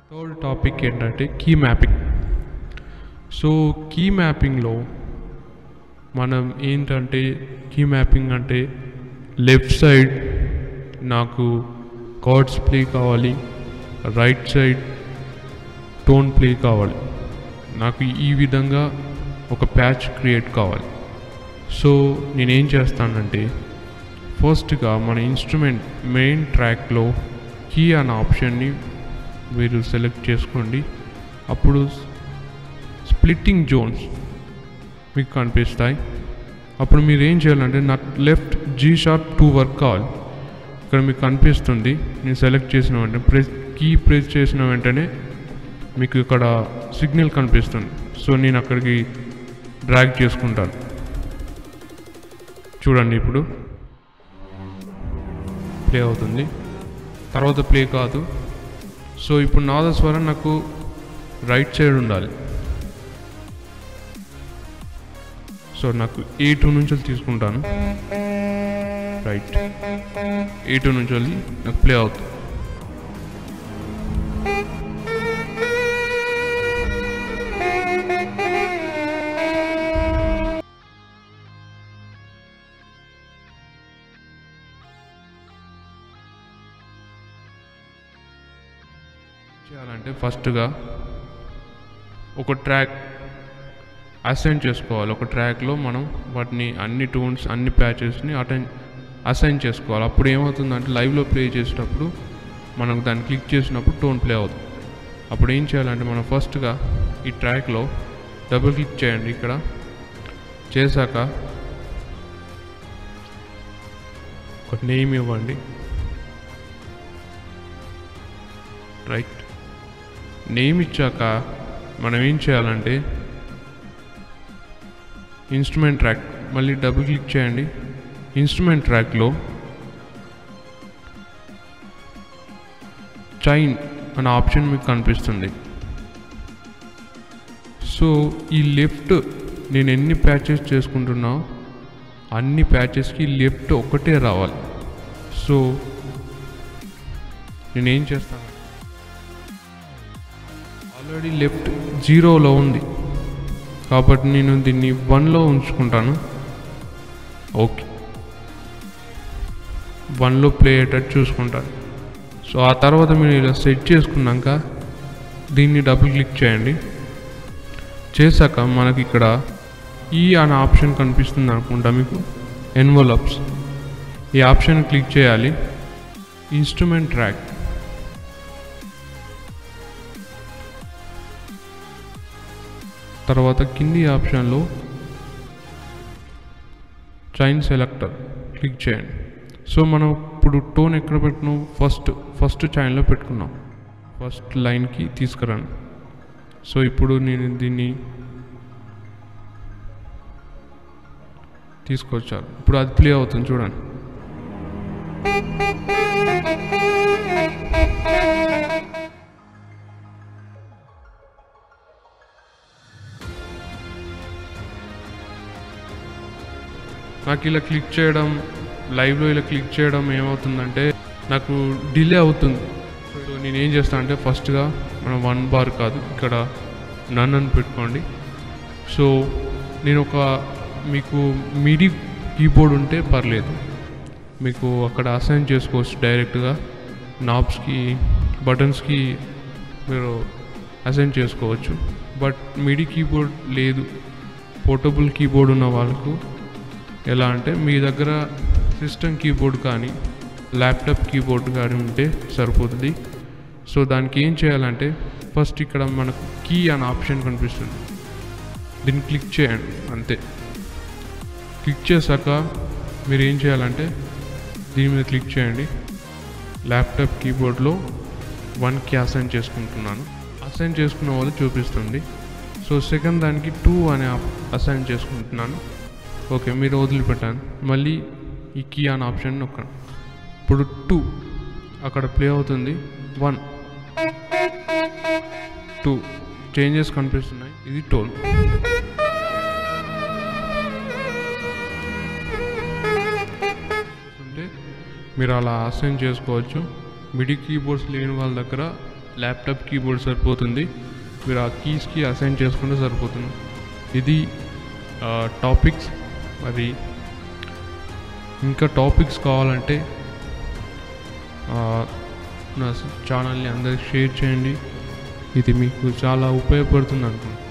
third topic ఏంటంటే key mapping so key మ్యాపింగ్లో మనం ఏంటంటే కీ మ్యాపింగ్ అంటే లెఫ్ట్ సైడ్ నాకు కార్డ్స్ ప్లే కావాలి రైట్ సైడ్ టోన్ ప్లే కావాలి నాకు ఈ విధంగా ఒక ప్యాచ్ క్రియేట్ కావాలి సో నేనేం చేస్తానంటే ఫస్ట్గా మన ఇన్స్ట్రుమెంట్ మెయిన్ ట్రాక్లో కీ అనే ఆప్షన్ని మీరు సెలెక్ట్ చేసుకోండి అప్పుడు స్ప్లిట్టింగ్ జోన్స్ మీకు కనిపిస్తాయి అప్పుడు మీరు ఏం చేయాలంటే నా left G sharp to work కావాలి ఇక్కడ మీకు కనిపిస్తుంది నేను సెలెక్ట్ చేసిన వెంటనే ప్రెస్ కీ ప్రెస్ చేసిన వెంటనే మీకు ఇక్కడ సిగ్నల్ కనిపిస్తుంది సో నేను అక్కడికి డ్రాగ్ చేసుకుంటాను చూడండి ఇప్పుడు ప్లే అవుతుంది తర్వాత ప్లే కాదు సో ఇప్పుడు నాదస్వరం నాకు రైట్ సైడ్ ఉండాలి సో నాకు ఏ టూ నుంచి తీసుకుంటాను రైట్ ఏ టూ నుంచి వెళ్ళి నాకు ప్లే అవుతుంది చేయాలంటే ఫస్ట్గా ఒక ట్రాక్ అసైన్ చేసుకోవాలి ఒక ట్రాక్లో మనం వాటిని అన్ని టూన్స్ అన్ని ప్యాచెస్ని అటెన్ అసైన్ చేసుకోవాలి అప్పుడు ఏమవుతుందంటే లైవ్లో ప్లే చేసేటప్పుడు మనం దాన్ని క్లిక్ చేసినప్పుడు టోన్ ప్లే అవుతుంది అప్పుడు ఏం చేయాలంటే మనం ఫస్ట్గా ఈ ట్రాక్లో డబుల్ క్లిక్ చేయండి ఇక్కడ చేశాక ఒక నేమ్ ఇవ్వండి రైట్ నేమ్ ఇచ్చాక మనం ఏం చేయాలంటే ఇన్స్ట్రుమెంట్ ట్రాక్ మళ్ళీ డబుల్ క్లిక్ చేయండి ఇన్స్ట్రుమెంట్ ట్రాక్లో చైన్ అనే ఆప్షన్ మీకు కనిపిస్తుంది సో ఈ లెఫ్ట్ నేను ఎన్ని ప్యాచెస్ చేసుకుంటున్నా అన్ని ప్యాచెస్కి లెఫ్ట్ ఒకటే రావాలి సో నేనేం చేస్తాను ఆల్రెడీ లెఫ్ట్ జీరోలో ఉంది కాబట్టి నేను దీన్ని వన్లో ఉంచుకుంటాను ఓకే వన్లో ప్లే అయ్యేటట్టు చూసుకుంటాను సో ఆ తర్వాత మీరు ఇలా సెట్ చేసుకున్నాక దీన్ని డబుల్ క్లిక్ చేయండి చేశాక మనకి ఇక్కడ ఈ అనే ఆప్షన్ కనిపిస్తుంది అనుకుంటా మీకు ఎన్వలప్స్ ఈ ఆప్షన్ క్లిక్ చేయాలి ఇన్స్ట్రుమెంట్ ట్రాక్ తర్వాత కింది ఆప్షన్లో చైన్ సెలెక్టర్ క్లిక్ చేయండి సో మనం ఇప్పుడు టోన్ ఎక్కడ పెట్టుకున్నాం ఫస్ట్ ఫస్ట్ చైన్లో పెట్టుకున్నాం ఫస్ట్ లైన్కి తీసుకురాను సో ఇప్పుడు నేను దీన్ని తీసుకొచ్చాను ఇప్పుడు అది ప్లే అవుతుంది చూడండి నాకు ఇలా క్లిక్ చేయడం లైవ్లో ఇలా క్లిక్ చేయడం ఏమవుతుందంటే నాకు డిలే అవుతుంది సో నేను ఏం చేస్తాను అంటే ఫస్ట్గా మనం వన్ బార్ కాదు ఇక్కడ నన్ అని పెట్టుకోండి సో నేను ఒక మీకు మిడి కీబోర్డ్ ఉంటే పర్లేదు మీకు అక్కడ అసైన్ చేసుకోవచ్చు డైరెక్ట్గా నాబ్స్కి బటన్స్కి మీరు అసైన్ చేసుకోవచ్చు బట్ మిడి కీబోర్డ్ లేదు పోర్టబుల్ కీబోర్డ్ ఉన్న వాళ్ళకు ఎలా అంటే మీ దగ్గర సిస్టమ్ కీబోర్డ్ కానీ ల్యాప్టాప్ కీబోర్డ్ కానీ ఉంటే సరిపోతుంది సో దానికి ఏం చేయాలంటే ఫస్ట్ ఇక్కడ మనకు కీ అనే ఆప్షన్ కనిపిస్తుంది దీన్ని క్లిక్ చేయండి అంతే క్లిక్ చేశాక మీరు ఏం చేయాలంటే దీని మీద క్లిక్ చేయండి ల్యాప్టాప్ కీబోర్డ్లో వన్ కి అసైన్ చేసుకుంటున్నాను అసైన్ చేసుకున్న వాళ్ళు చూపిస్తుంది సో సెకండ్ దానికి టూ అనే అసైన్ చేసుకుంటున్నాను ఓకే మీరు వదిలిపెట్టాను మళ్ళీ ఈ కీ అనే ఆప్షన్ నొక్కండి ఇప్పుడు టూ అక్కడ ప్లే అవుతుంది వన్ టూ చేంజెస్ కనిపిస్తున్నాయి ఇది టోన్ ఉంటే మీరు అలా అసైన్ చేసుకోవచ్చు మిడి కీబోర్డ్స్ లేని వాళ్ళ దగ్గర ల్యాప్టాప్ కీబోర్డ్ సరిపోతుంది మీరు ఆ కీస్కి అసైన్ చేసుకుంటే సరిపోతుంది ఇది టాపిక్స్ మరి ఇంకా టాపిక్స్ కావాలంటే ఆ, నా ఛానల్ని అందరికి షేర్ చేయండి ఇది మీకు చాలా ఉపయోగపడుతుంది అనుకుంటున్నాను